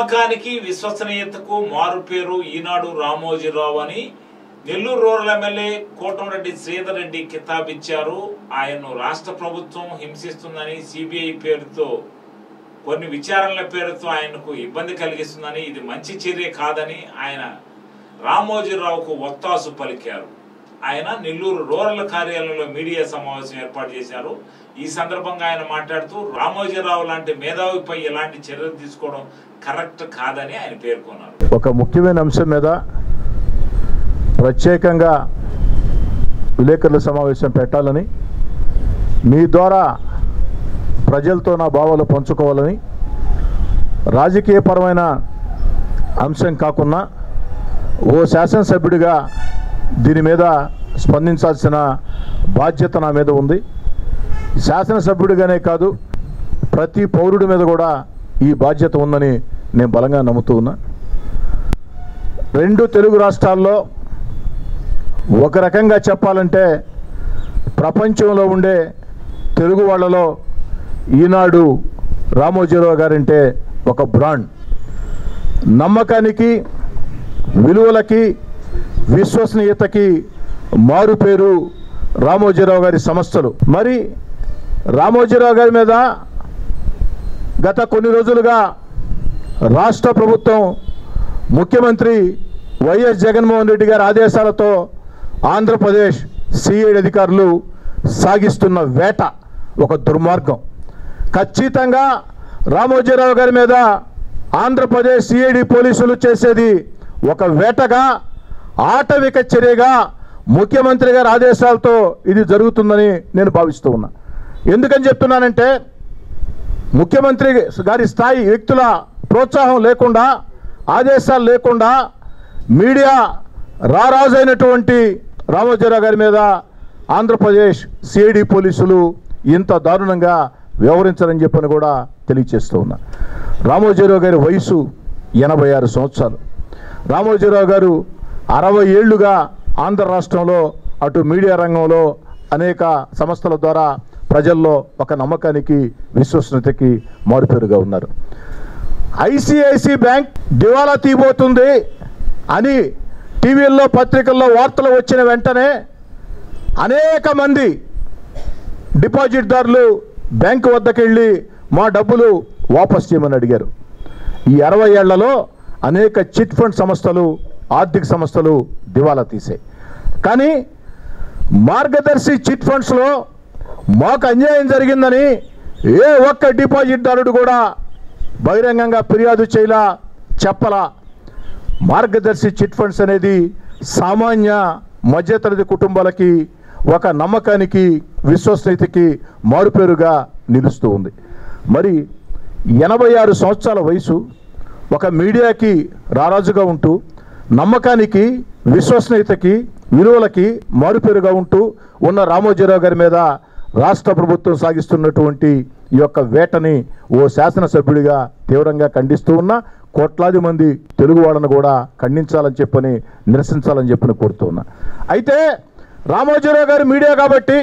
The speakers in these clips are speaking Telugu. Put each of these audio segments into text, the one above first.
నమ్మకానికి విశ్వసనీయతకు మారు పేరు ఈనాడు రామోజీరావు అని నెల్లూరు రూరల్ ఎమ్మెల్యే కోటంరెడ్డి శ్రీధర్ రెడ్డి కితాబిచ్చారు ఆయన్ను రాష్ట్ర ప్రభుత్వం హింసిస్తుందని సిబిఐ పేరుతో కొన్ని విచారణల పేరుతో ఆయనకు ఇబ్బంది కలిగిస్తుందని ఇది మంచి చర్య కాదని ఆయన రామోజీరావుకు ఒత్తాసు పలికారు ఆయన నెల్లూరు రూరల్ కార్యాలయంలో మీడియా సమావేశం ఏర్పాటు చేశారు ఈ సందర్భంగా ఆయన మాట్లాడుతూ రామోజీరావు లాంటి మేధావిపై ఎలాంటి చర్యలు తీసుకోవడం కరెక్ట్ కాదని ఆయన పేర్కొన్నారు ఒక ముఖ్యమైన అంశం మీద ప్రత్యేకంగా విలేకరుల సమావేశం పెట్టాలని మీ ద్వారా ప్రజలతో నా భావాలు పంచుకోవాలని రాజకీయపరమైన అంశం కాకుండా ఓ శాసనసభ్యుడిగా దీని మీద స్పందించాల్సిన బాధ్యత నా మీద ఉంది శాసనసభ్యుడిగానే కాదు ప్రతి పౌరుడి మీద కూడా ఈ బాధ్యత ఉందని నేను బలంగా నమ్ముతూ ఉన్నా రెండు తెలుగు రాష్ట్రాల్లో ఒక రకంగా చెప్పాలంటే ప్రపంచంలో ఉండే తెలుగు వాళ్ళలో ఈనాడు రామోజీరావు గారంటే ఒక బ్రాండ్ నమ్మకానికి విలువలకి విశ్వసనీయతకి మారు పేరు రామోజీరావు గారి సంస్థలు మరి రామోజీరావు గారి మీద గత కొన్ని రోజులుగా రాష్ట్ర ప్రభుత్వం ముఖ్యమంత్రి వైఎస్ జగన్మోహన్ రెడ్డి గారి ఆదేశాలతో ఆంధ్రప్రదేశ్ సిఐడి అధికారులు సాగిస్తున్న వేట ఒక దుర్మార్గం ఖచ్చితంగా రామోజీరావు గారి మీద ఆంధ్రప్రదేశ్ సిఐడి పోలీసులు చేసేది ఒక వేటగా ఆటవిక చర్యగా ముఖ్యమంత్రి గారి ఆదేశాలతో ఇది జరుగుతుందని నేను భావిస్తూ ఉన్నా ఎందుకని చెప్తున్నానంటే ముఖ్యమంత్రి గారి స్థాయి వ్యక్తుల ప్రోత్సాహం లేకుండా ఆదేశాలు లేకుండా మీడియా రారాజైనటువంటి రామోజీరావు గారి మీద ఆంధ్రప్రదేశ్ సిఐడి పోలీసులు ఇంత దారుణంగా వ్యవహరించారని చెప్పని కూడా తెలియచేస్తూ ఉన్నా రామోజీరావు గారి వయసు ఎనభై ఆరు సంవత్సరాలు రామోజీరావు గారు అరవై ఏళ్లుగా ఆంధ్ర రాష్ట్రంలో అటు మీడియా రంగంలో అనేక సంస్థల ద్వారా ప్రజల్లో ఒక నమ్మకానికి విశ్వసనీయతకి మారుపేరుగా ఉన్నారు ఐసిఐసి బ్యాంక్ దివాలా తీయబోతుంది అని టీవీల్లో పత్రికల్లో వార్తలు వచ్చిన వెంటనే అనేక మంది డిపాజిట్దారులు బ్యాంకు వద్దకు వెళ్ళి మా డబ్బులు వాపస్ చేయమని అడిగారు ఈ అరవై ఏళ్లలో అనేక చిట్ ఫండ్ సంస్థలు ఆర్థిక సంస్థలు దివాలా తీసాయి కానీ మార్గదర్శి చిట్ ఫండ్స్లో మాకు అన్యాయం జరిగిందని ఏ ఒక్క డిపాజిట్దారుడు కూడా బహిరంగంగా ఫిర్యాదు చేయలా చెప్పలా మార్గదర్శి చిట్ ఫండ్స్ అనేది సామాన్య మధ్యతరగతి కుటుంబాలకి ఒక నమ్మకానికి విశ్వసనీయతకి మారుపేరుగా నిలుస్తూ ఉంది మరి ఎనభై ఆరు సంవత్సరాల వయసు ఒక మీడియాకి రారాజుగా ఉంటూ నమ్మకానికి విశ్వసనీయతకి విలువలకి మారుపేరుగా ఉంటూ ఉన్న రామోజీరావు గారి మీద రాష్ట్ర ప్రభుత్వం సాగిస్తున్నటువంటి ఈ యొక్క వేటని ఓ శాసనసభ్యుడిగా తీవ్రంగా ఖండిస్తూ ఉన్నా కోట్లాది మంది తెలుగు వాళ్ళను కూడా ఖండించాలని చెప్పని నిరసించాలని చెప్పని కోరుతూ ఉన్నా అయితే రామోజీరావు గారు మీడియా కాబట్టి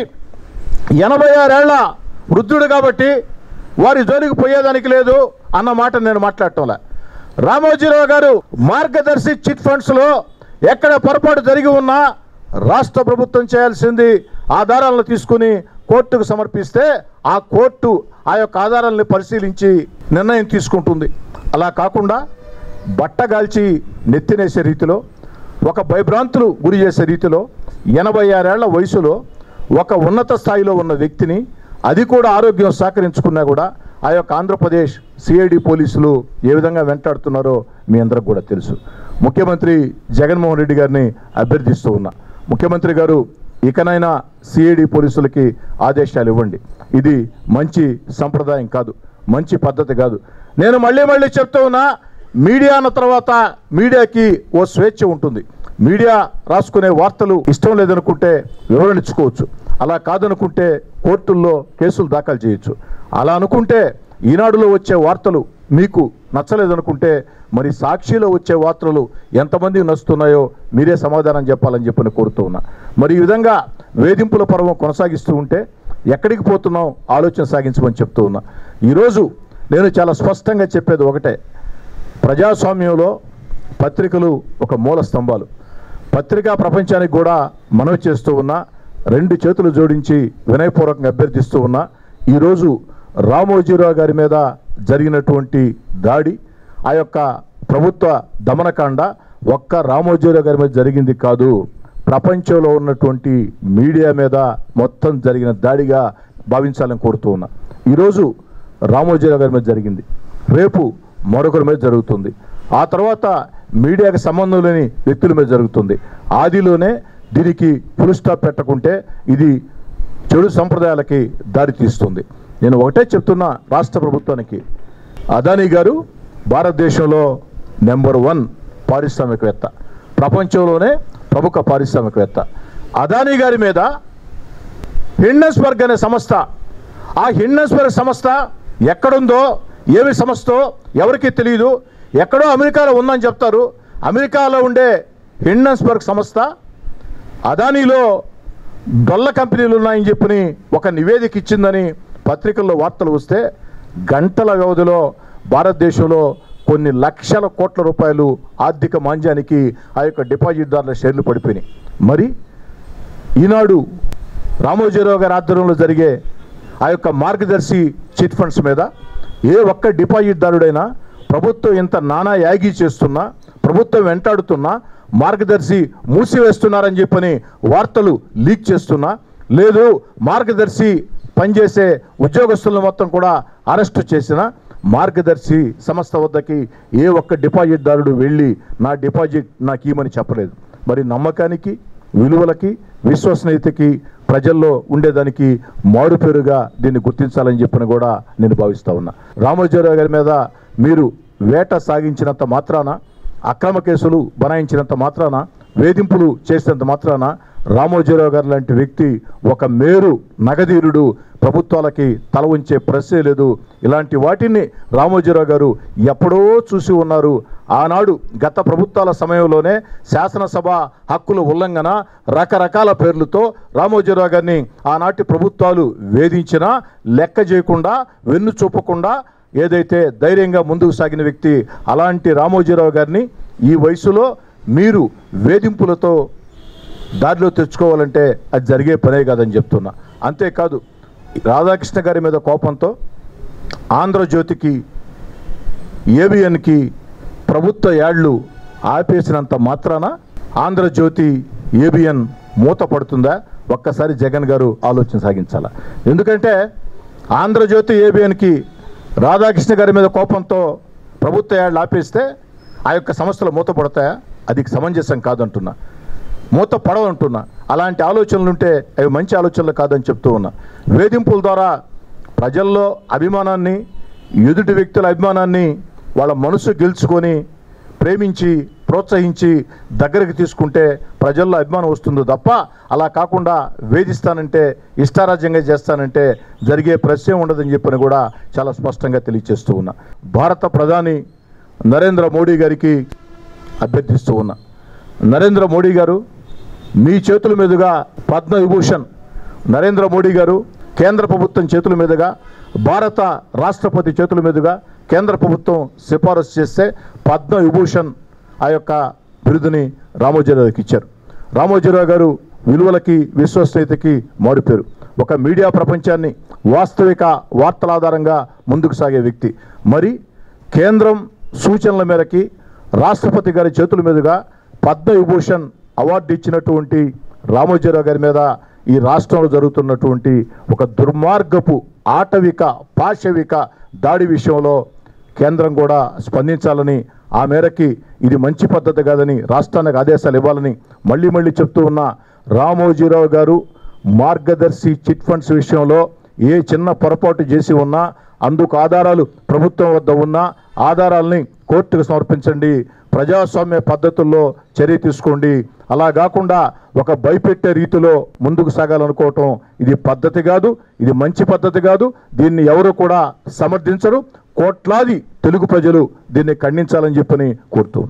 ఎనభై ఆరేళ్ల వృద్ధుడు కాబట్టి వారి జోలికి పోయేదానికి లేదు అన్న మాట నేను మాట్లాడటంలే రామోజీరావు గారు మార్గదర్శి చిట్ ఫండ్స్లో ఎక్కడ పొరపాటు జరిగి ఉన్నా రాష్ట్ర ప్రభుత్వం చేయాల్సింది ఆధారాలను తీసుకుని కోర్టుకు సమర్పిస్తే ఆ కోర్టు ఆ యొక్క ఆధారాలను పరిశీలించి నిర్ణయం తీసుకుంటుంది అలా కాకుండా బట్టగాల్చి నెత్తినేసే రీతిలో ఒక భయభ్రాంతులు గురి చేసే రీతిలో ఎనభై ఆరేళ్ల వయసులో ఒక ఉన్నత స్థాయిలో ఉన్న వ్యక్తిని అది కూడా ఆరోగ్యం సహకరించుకున్నా కూడా ఆ యొక్క ఆంధ్రప్రదేశ్ సిఐడి పోలీసులు ఏ విధంగా వెంటాడుతున్నారో మీ అందరికి కూడా తెలుసు ముఖ్యమంత్రి జగన్మోహన్ రెడ్డి గారిని అభ్యర్థిస్తూ ఉన్నా ముఖ్యమంత్రి గారు ఇకనైనా సిఐడి పోలీసులకి ఆదేశాలు ఇవ్వండి ఇది మంచి సంప్రదాయం కాదు మంచి పద్ధతి కాదు నేను మళ్ళీ మళ్ళీ చెప్తూ ఉన్నా మీడియా అన్న తర్వాత మీడియాకి ఓ స్వేచ్ఛ ఉంటుంది మీడియా రాసుకునే వార్తలు ఇష్టం లేదనుకుంటే వివరణించుకోవచ్చు అలా కాదనుకుంటే కోర్టుల్లో కేసులు దాఖలు చేయొచ్చు అలా అనుకుంటే ఈనాడులో వచ్చే వార్తలు మీకు నచ్చలేదనుకుంటే మరి సాక్షిలో వచ్చే వార్తలు ఎంతమందికి నచ్చుతున్నాయో మీరే సమాధానం చెప్పాలని చెప్పని కోరుతూ ఉన్నా మరి ఈ విధంగా వేధింపుల పర్వం కొనసాగిస్తూ ఉంటే ఎక్కడికి పోతున్నాం ఆలోచన సాగించమని చెప్తూ ఉన్నా ఈరోజు నేను చాలా స్పష్టంగా చెప్పేది ఒకటే ప్రజాస్వామ్యంలో పత్రికలు ఒక మూల స్తంభాలు పత్రికా ప్రపంచానికి కూడా మనవి చేస్తూ ఉన్న రెండు చేతులు జోడించి వినయపూర్వకంగా అభ్యర్థిస్తూ ఉన్నా ఈరోజు రామోజీరావు గారి మీద జరిగినటువంటి దాడి ఆ యొక్క ప్రభుత్వ దమనకాండ ఒక్క రామోజీరావు గారి మీద జరిగింది కాదు ప్రపంచంలో ఉన్నటువంటి మీడియా మీద మొత్తం జరిగిన దాడిగా భావించాలని కోరుతూ ఉన్నా ఈరోజు రామోజీరావు గారి మీద జరిగింది రేపు మరొకరి మీద జరుగుతుంది ఆ తర్వాత మీడియాకి సంబంధం లేని వ్యక్తుల మీద జరుగుతుంది ఆదిలోనే దీనికి ఫుల్ స్టాప్ పెట్టకుంటే ఇది చెడు సంప్రదాయాలకి దారి తీస్తుంది నేను ఒకటే చెప్తున్నా రాష్ట్ర ప్రభుత్వానికి అదానీ గారు భారతదేశంలో నెంబర్ వన్ పారిశ్రామికవేత్త ప్రపంచంలోనే ప్రముఖ పారిశ్రామికవేత్త అదానీ గారి మీద హిండన్స్బర్గ్ అనే సంస్థ ఆ హిండన్స్బర్గ్ సంస్థ ఎక్కడుందో ఏమి సంస్థో ఎవరికి తెలియదు ఎక్కడో అమెరికాలో ఉందని చెప్తారు అమెరికాలో ఉండే హిండన్స్బర్గ్ సంస్థ అదానీలో డొల్ల కంపెనీలు ఉన్నాయని చెప్పని ఒక నివేదిక ఇచ్చిందని పత్రికల్లో వార్తలు వస్తే గంటల వ్యవధిలో భారతదేశంలో కొన్ని లక్షల కోట్ల రూపాయలు ఆర్థిక మాంద్యానికి ఆ యొక్క డిపాజిట్దారుల షేర్లు పడిపోయినాయి మరి ఈనాడు రామోజీరావు గారి ఆధ్వర్యంలో జరిగే ఆ యొక్క మార్గదర్శి చిట్ ఫండ్స్ మీద ఏ ఒక్క డిపాజిట్దారుడైనా ప్రభుత్వం ఇంత నానా యాగి చేస్తున్నా ప్రభుత్వం వెంటాడుతున్నా మార్గదర్శి మూసివేస్తున్నారని చెప్పని వార్తలు లీక్ చేస్తున్నా లేదు మార్గదర్శి పనిచేసే ఉద్యోగస్తులను మొత్తం కూడా అరెస్టు చేసిన మార్గదర్శి సంస్థ వద్దకి ఏ ఒక్క డిపాజిట్దారుడు వెళ్ళి నా డిపాజిట్ నాకు ఇవ్వమని చెప్పలేదు మరి నమ్మకానికి విలువలకి విశ్వసనీయతకి ప్రజల్లో ఉండేదానికి మారుపేరుగా దీన్ని గుర్తించాలని చెప్పిన కూడా నేను భావిస్తా ఉన్నా రామోజీరావు గారి మీద మీరు వేట సాగించినంత మాత్రాన అక్రమ కేసులు బనాయించినంత మాత్రాన వేధింపులు చేసినంత మాత్రాన రామోజీరావు గారు లాంటి వ్యక్తి ఒక మేరు నగధీరుడు ప్రభుత్వాలకి తల ఉంచే ప్రశ్నే లేదు ఇలాంటి వాటిని రామోజీరావు గారు ఎప్పుడో చూసి ఉన్నారు ఆనాడు గత ప్రభుత్వాల సమయంలోనే శాసనసభ హక్కుల ఉల్లంఘన రకరకాల పేర్లతో రామోజీరావు గారిని ఆనాటి ప్రభుత్వాలు వేధించినా లెక్క చేయకుండా వెన్ను చూపకుండా ఏదైతే ధైర్యంగా ముందుకు సాగిన వ్యక్తి అలాంటి రామోజీరావు గారిని ఈ వయసులో మీరు వేధింపులతో దారిలో తెచ్చుకోవాలంటే అది జరిగే పనే కాదని చెప్తున్నా అంతేకాదు రాధాకృష్ణ గారి మీద కోపంతో ఆంధ్రజ్యోతికి ఏబిఎన్కి ప్రభుత్వ యాడ్లు ఆపేసినంత మాత్రాన ఆంధ్రజ్యోతి ఏబిఎన్ మూత పడుతుందా ఒక్కసారి జగన్ గారు ఆలోచన సాగించాల ఎందుకంటే ఆంధ్రజ్యోతి ఏబిఎన్కి రాధాకృష్ణ గారి మీద కోపంతో ప్రభుత్వ యాడ్లు ఆపేస్తే ఆ యొక్క సంస్థలు మూత పడతాయా అది సమంజసం కాదంటున్నా మూత పడవంటున్నా అలాంటి ఆలోచనలు ఉంటే అవి మంచి ఆలోచనలు కాదని చెప్తూ ఉన్నా వేధింపుల ద్వారా ప్రజల్లో అభిమానాన్ని ఎదుటి వ్యక్తుల అభిమానాన్ని వాళ్ళ మనసు గెలుచుకొని ప్రేమించి ప్రోత్సహించి దగ్గరికి తీసుకుంటే ప్రజల్లో అభిమానం వస్తుందో తప్ప అలా కాకుండా వేధిస్తానంటే ఇష్టారాజ్యంగా చేస్తానంటే జరిగే ప్రశ్నే ఉండదని చెప్పని కూడా చాలా స్పష్టంగా తెలియజేస్తూ ఉన్నా భారత ప్రధాని నరేంద్ర మోడీ గారికి అభ్యర్థిస్తూ ఉన్నా నరేంద్ర మోడీ గారు మీ చేతుల మీదుగా పద్మ విభూషణ్ నరేంద్ర మోడీ గారు కేంద్ర ప్రభుత్వం చేతుల మీదుగా భారత రాష్ట్రపతి చేతుల మీదుగా కేంద్ర ప్రభుత్వం సిఫారసు చేస్తే పద్మ విభూషణ్ ఆ యొక్క బిరుదుని రామోజీరావుకి ఇచ్చారు రామోజీరావు గారు విలువలకి విశ్వసనీయతకి మారిపోయారు ఒక మీడియా ప్రపంచాన్ని వాస్తవిక వార్తల ఆధారంగా ముందుకు సాగే వ్యక్తి మరి కేంద్రం సూచనల మేరకి రాష్ట్రపతి గారి చేతుల మీదుగా పద్మ విభూషణ్ అవార్డు ఇచ్చినటువంటి రామోజీరావు గారి మీద ఈ రాష్ట్రంలో జరుగుతున్నటువంటి ఒక దుర్మార్గపు ఆటవిక పాశవిక దాడి విషయంలో కేంద్రం కూడా స్పందించాలని ఆ మేరకి ఇది మంచి పద్ధతి కాదని రాష్ట్రానికి ఆదేశాలు ఇవ్వాలని మళ్ళీ మళ్ళీ చెప్తూ ఉన్న రామోజీరావు గారు మార్గదర్శి చిట్ ఫండ్స్ విషయంలో ఏ చిన్న పొరపాటు చేసి ఉన్నా అందుకు ఆధారాలు ప్రభుత్వం వద్ద ఉన్న ఆధారాలని కోర్టుకు సమర్పించండి ప్రజాస్వామ్య పద్ధతుల్లో చర్య తీసుకోండి అలా కాకుండా ఒక భయపెట్టే రీతిలో ముందుకు సాగాలనుకోవటం ఇది పద్ధతి కాదు ఇది మంచి పద్ధతి కాదు దీన్ని ఎవరు కూడా సమర్థించరు కోట్లాది తెలుగు ప్రజలు దీన్ని ఖండించాలని చెప్పని కోరుతూ